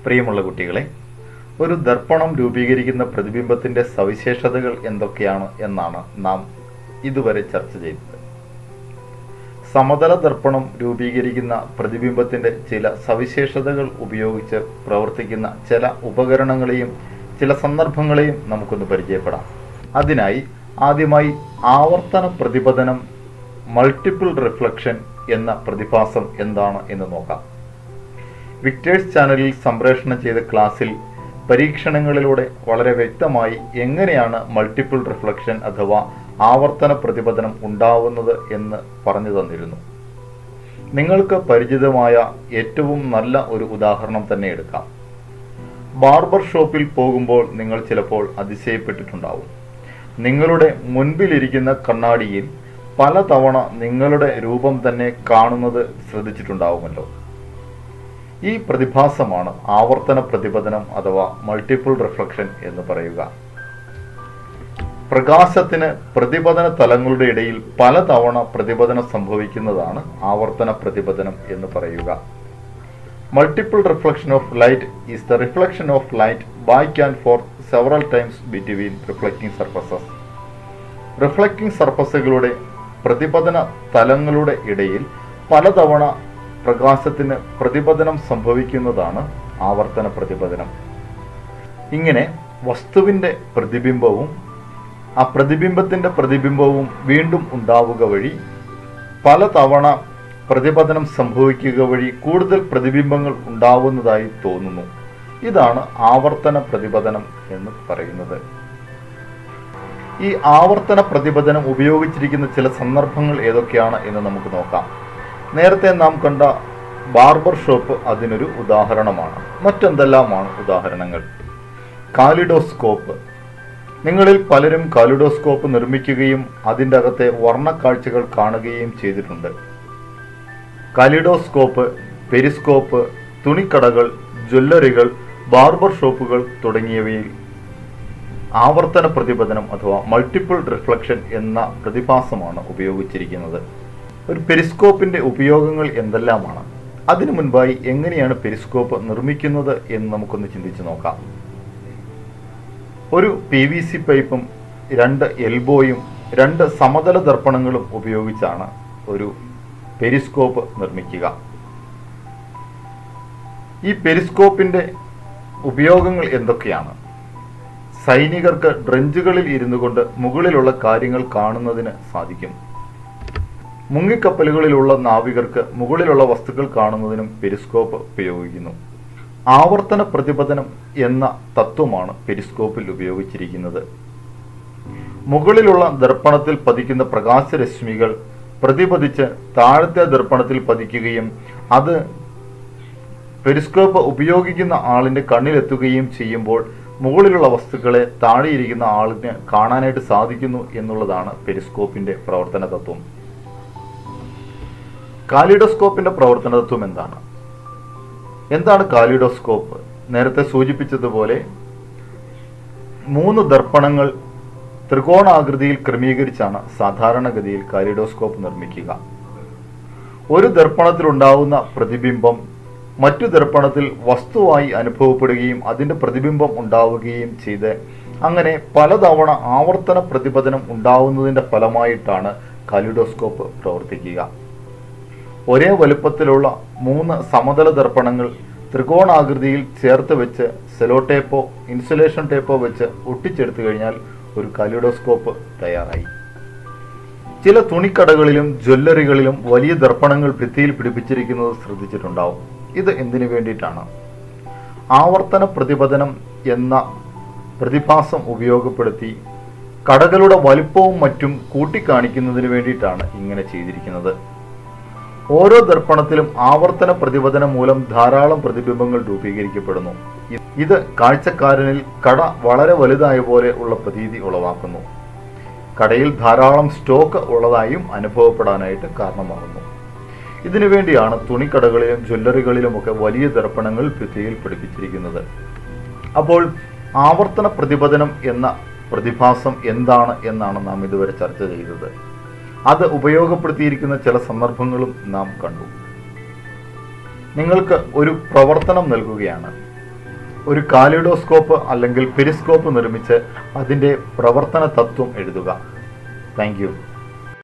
പ്രിയമുള്ള കുട്ടികളെ ഒരു ദർപ്പണം രൂപീകരിക്കുന്ന പ്രതിബിംബത്തിന്റെ സവിശേഷതകൾ എന്തൊക്കെയാണ് എന്നാണ് നാം ഇതുവരെ ചർച്ച ചെയ്തത് സമതല ദർപ്പണം രൂപീകരിക്കുന്ന പ്രതിബിംബത്തിന്റെ ചില സവിശേഷതകൾ ഉപയോഗിച്ച് പ്രവർത്തിക്കുന്ന ചില ഉപകരണങ്ങളെയും ചില സന്ദർഭങ്ങളെയും നമുക്കൊന്ന് പരിചയപ്പെടാം അതിനായി ആദ്യമായി ആവർത്തന പ്രതിപതനം മൾട്ടിപ്പിൾ റിഫ്ലക്ഷൻ എന്ന പ്രതിഭാസം എന്താണ് എന്ന് നോക്കാം വിക്ടേഴ്സ് ചാനലിൽ സംപ്രേഷണം ചെയ്ത ക്ലാസ്സിൽ പരീക്ഷണങ്ങളിലൂടെ വളരെ വ്യക്തമായി എങ്ങനെയാണ് മൾട്ടിപ്പിൾ റിഫ്ലക്ഷൻ അഥവാ ആവർത്തന പ്രതിപതനം ഉണ്ടാവുന്നത് എന്ന് പറഞ്ഞു തന്നിരുന്നു നിങ്ങൾക്ക് പരിചിതമായ ഏറ്റവും നല്ല ഒരു ഉദാഹരണം തന്നെ എടുക്കാം ബാർബർ ഷോപ്പിൽ പോകുമ്പോൾ നിങ്ങൾ ചിലപ്പോൾ അതിശയപ്പെട്ടിട്ടുണ്ടാവും നിങ്ങളുടെ മുൻപിലിരിക്കുന്ന കണ്ണാടിയിൽ പലതവണ നിങ്ങളുടെ രൂപം തന്നെ കാണുന്നത് ശ്രദ്ധിച്ചിട്ടുണ്ടാവുമല്ലോ ഈ പ്രതിഭാസമാണ് ആവർത്തന പ്രതിപതനം അഥവാ മൾട്ടിപ്പിൾ റിഫ്ലക്ഷൻ എന്ന് പറയുക പ്രകാശത്തിന് പ്രതിപതന തലങ്ങളുടെ ഇടയിൽ പലതവണ പ്രതിപതനം സംഭവിക്കുന്നതാണ് ആവർത്തന പ്രതിപതനം എന്ന് പറയുക multiple reflection of light is the reflection of light back and forth several times between reflecting surfaces reflecting സർഫസുകളുടെ പ്രതിപതന തലങ്ങളുടെ ഇടയിൽ പലതവണ പ്രകാശത്തിന് പ്രതിപതനം സംഭവിക്കുന്നതാണ് ആവർത്തന പ്രതിപതനം ഇങ്ങനെ വസ്തുവിൻ്റെ പ്രതിബിംബവും ആ പ്രതിബിംബത്തിൻ്റെ പ്രതിബിംബവും വീണ്ടും ഉണ്ടാവുക വഴി പലതവണ പ്രതിപതനം സംഭവിക്കുക വഴി കൂടുതൽ പ്രതിബിംബങ്ങൾ ഉണ്ടാവുന്നതായി തോന്നുന്നു ഇതാണ് ആവർത്തന പ്രതിപതനം എന്ന് പറയുന്നത് ഈ ആവർത്തന പ്രതിപതനം ഉപയോഗിച്ചിരിക്കുന്ന ചില സന്ദർഭങ്ങൾ ഏതൊക്കെയാണ് എന്ന് നമുക്ക് നോക്കാം നേരത്തെ നാം കണ്ട ബാർബർ ഷോപ്പ് അതിനൊരു ഉദാഹരണമാണ് മറ്റെന്തെല്ലാമാണ് ഉദാഹരണങ്ങൾ കാലിഡോസ്കോപ്പ് നിങ്ങളിൽ പലരും കാലിഡോസ്കോപ്പ് നിർമ്മിക്കുകയും അതിൻ്റെ അകത്തെ വർണ്ണക്കാഴ്ചകൾ കാണുകയും ചെയ്തിട്ടുണ്ട് കാലിഡോസ്കോപ്പ് പെരിസ്കോപ്പ് തുണിക്കടകൾ ജ്വല്ലറികൾ ബാർബർ ഷോപ്പുകൾ തുടങ്ങിയവയിൽ ആവർത്തന പ്രതിപതനം അഥവാ മൾട്ടിപ്പിൾ റിഫ്ലക്ഷൻ എന്ന പ്രതിഭാസമാണ് ഉപയോഗിച്ചിരിക്കുന്നത് ഒരു പെരിസ്കോപ്പിന്റെ ഉപയോഗങ്ങൾ എന്തെല്ലാമാണ് അതിനു മുൻപായി എങ്ങനെയാണ് പെരിസ്കോപ്പ് നിർമ്മിക്കുന്നത് എന്ന് നമുക്കൊന്ന് ചിന്തിച്ചു നോക്കാം ഒരു പി വി സി പൈപ്പും രണ്ട് എൽബോയും രണ്ട് സമതല ദർപ്പണങ്ങളും ഉപയോഗിച്ചാണ് ഒരു പെരിസ്കോപ്പ് നിർമ്മിക്കുക ഈ പെരിസ്കോപ്പിന്റെ ഉപയോഗങ്ങൾ എന്തൊക്കെയാണ് സൈനികർക്ക് ഡ്രഞ്ചുകളിൽ ഇരുന്നു കൊണ്ട് മുകളിലുള്ള കാര്യങ്ങൾ കാണുന്നതിന് സാധിക്കും മുങ്ങിക്കപ്പലുകളിലുള്ള നാവികർക്ക് മുകളിലുള്ള വസ്തുക്കൾ കാണുന്നതിനും പെരിസ്കോപ്പ് ഉപയോഗിക്കുന്നു ആവർത്തന പ്രതിപതനം എന്ന തത്വമാണ് പെരിസ്കോപ്പിൽ ഉപയോഗിച്ചിരിക്കുന്നത് മുകളിലുള്ള ദർപ്പണത്തിൽ പതിക്കുന്ന പ്രകാശരശ്മികൾ പ്രതിപതിച്ച് താഴത്തെ ദർപ്പണത്തിൽ പതിക്കുകയും അത് പെരിസ്കോപ്പ് ഉപയോഗിക്കുന്ന ആളിന്റെ കണ്ണിലെത്തുകയും ചെയ്യുമ്പോൾ മുകളിലുള്ള വസ്തുക്കളെ താഴെയിരിക്കുന്ന ആളിന് കാണാനായിട്ട് സാധിക്കുന്നു എന്നുള്ളതാണ് പെരിസ്കോപ്പിന്റെ പ്രവർത്തന തത്വം കാലിഡോസ്കോപ്പിന്റെ പ്രവർത്തന തത്വം എന്താണ് എന്താണ് കാലിഡോസ്കോപ്പ് നേരത്തെ സൂചിപ്പിച്ചതുപോലെ മൂന്ന് ദർപ്പണങ്ങൾ ത്രികോണാകൃതിയിൽ ക്രമീകരിച്ചാണ് സാധാരണഗതിയിൽ കാലിഡോസ്കോപ്പ് നിർമ്മിക്കുക ഒരു ദർപ്പണത്തിൽ ഉണ്ടാവുന്ന പ്രതിബിംബം മറ്റു ദർപ്പണത്തിൽ വസ്തുവായി അനുഭവപ്പെടുകയും അതിന്റെ പ്രതിബിംബം ഉണ്ടാവുകയും ചെയ്ത് അങ്ങനെ പലതവണ ആവർത്തന പ്രതിപതനം ഉണ്ടാവുന്നതിന്റെ ഫലമായിട്ടാണ് കാലിഡോസ്കോപ്പ് പ്രവർത്തിക്കുക ഒരേ വലുപ്പത്തിലുള്ള മൂന്ന് സമതല ദർപ്പണങ്ങൾ ത്രികോണാകൃതിയിൽ ചേർത്ത് വെച്ച് സെലോ ടേപ്പോ ഇൻസുലേഷൻ ടേപ്പോ വെച്ച് ഒട്ടിച്ചെടുത്തു കഴിഞ്ഞാൽ ഒരു കാലിഡോസ്കോപ്പ് തയ്യാറായി ചില തുണിക്കടകളിലും ജ്വല്ലറികളിലും വലിയ ദർപ്പണങ്ങൾ ഭിത്തിയിൽ പിടിപ്പിച്ചിരിക്കുന്നത് ശ്രദ്ധിച്ചിട്ടുണ്ടാവും ഇത് എന്തിനു വേണ്ടിയിട്ടാണ് ആവർത്തന പ്രതിപതനം എന്ന പ്രതിഭാസം ഉപയോഗപ്പെടുത്തി കടകളുടെ വലിപ്പവും മറ്റും കൂട്ടിക്കാണിക്കുന്നതിന് വേണ്ടിയിട്ടാണ് ഇങ്ങനെ ചെയ്തിരിക്കുന്നത് ഓരോ ദർപ്പണത്തിലും ആവർത്തന പ്രതിപതനം മൂലം ധാരാളം പ്രതിബിംബങ്ങൾ രൂപീകരിക്കപ്പെടുന്നു ഇത് കാഴ്ചക്കാരനിൽ കട വളരെ വലുതായ പോലെ ഉള്ള പ്രതീതി ഉളവാക്കുന്നു കടയിൽ ധാരാളം സ്റ്റോക്ക് ഉള്ളതായും അനുഭവപ്പെടാനായിട്ട് കാരണമാകുന്നു ഇതിനു വേണ്ടിയാണ് തുണിക്കടകളിലും ജ്വല്ലറികളിലുമൊക്കെ വലിയ ദർപ്പണങ്ങൾ ഭിത്തിയിൽ പിടിപ്പിച്ചിരിക്കുന്നത് അപ്പോൾ ആവർത്തന പ്രതിപതനം എന്ന പ്രതിഭാസം എന്താണ് എന്നാണ് നാം ഇതുവരെ ചർച്ച ചെയ്തത് അത് ഉപയോഗപ്പെടുത്തിയിരിക്കുന്ന ചില സന്ദർഭങ്ങളും നാം കണ്ടു നിങ്ങൾക്ക് ഒരു പ്രവർത്തനം നൽകുകയാണ് ഒരു കാലിഡോസ്കോപ്പ് അല്ലെങ്കിൽ പെരിസ്കോപ്പ് നിർമ്മിച്ച് അതിൻ്റെ പ്രവർത്തന തത്വം എഴുതുക താങ്ക്